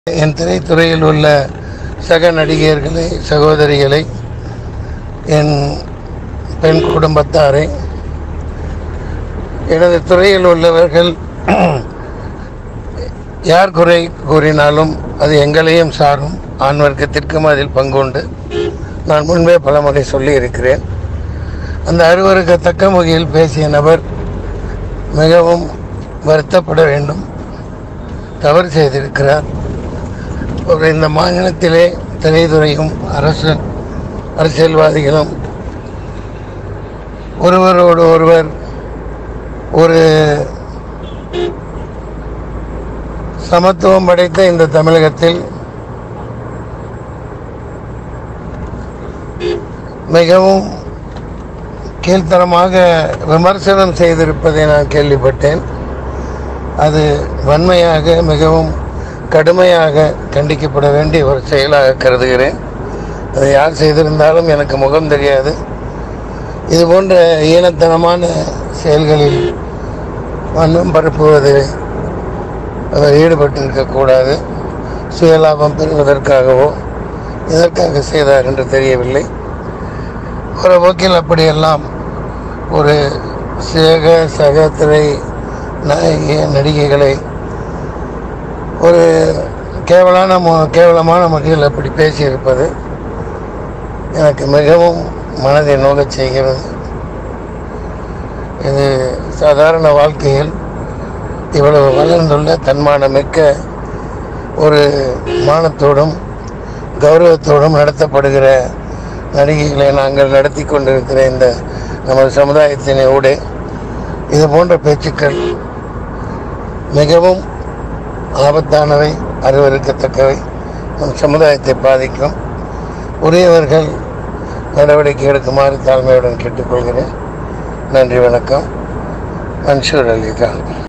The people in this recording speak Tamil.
என் திரைத்துறையில் உள்ள சக நடிகர்களை சகோதரிகளை என் பெண் குடும்பத்தாரை எனது துறையில் உள்ளவர்கள் யார் குறை கூறினாலும் அது எங்களையும் சாரும் ஆண் வர்க்கத்திற்கும் அதில் பங்குண்டு நான் முன்பே பலமுறை சொல்லி இருக்கிறேன் அந்த அருவருக்கத்தக்க வகையில் பேசிய நபர் மிகவும் வருத்தப்பட வேண்டும் தவறு செய்திருக்கிறார் ஒரு இந்த மாநிலத்திலே திரைத்துறையும் அரசு அரசியல்வாதிகளும் ஒருவரோடு ஒருவர் ஒரு சமத்துவம் படைத்த இந்த தமிழகத்தில் மிகவும் கீழ்த்தரமாக விமர்சனம் செய்திருப்பதை நான் கேள்விப்பட்டேன் அது வன்மையாக மிகவும் கடுமையாக கண்டிக்கப்பட வேண்டிய ஒரு செயலாக கருதுகிறேன் அதை யார் செய்திருந்தாலும் எனக்கு முகம் தெரியாது இது போன்ற ஈனத்தனமான செயல்களில் வண்ணம் பரப்புவது அவர் ஈடுபட்டிருக்கக்கூடாது சுயலாபம் பெறுவதற்காகவோ எதற்காக செய்தார் என்று தெரியவில்லை ஒரு போக்கில் அப்படியெல்லாம் ஒரு சேக சக திரை நாயகி நடிகைகளை ஒரு கேவலான மு- கேவலமான முறையில் அப்படி பேசியிருப்பது எனக்கு மிகவும் மனதை நோகச் செய்கிறது இது சாதாரண வாழ்க்கையில் இவ்வளவு வளர்ந்துள்ள தன்மானமிக்க ஒரு மானத்தோடும் கௌரவத்தோடும் நடத்தப்படுகிற நடிகைகளை நாங்கள் நடத்தி கொண்டிருக்கிற இந்த நமது சமுதாயத்தின் ஊடே இது போன்ற பேச்சுக்கள் மிகவும் ஆபத்தானவை அருவருக்கத்தக்கவை நம் சமுதாயத்தை பாதிக்கும் உரியவர்கள் நடவடிக்கை எடுக்குமாறு தாழ்மையுடன் கேட்டுக்கொள்கிறேன் நன்றி வணக்கம் மன்சூர் அலிகான்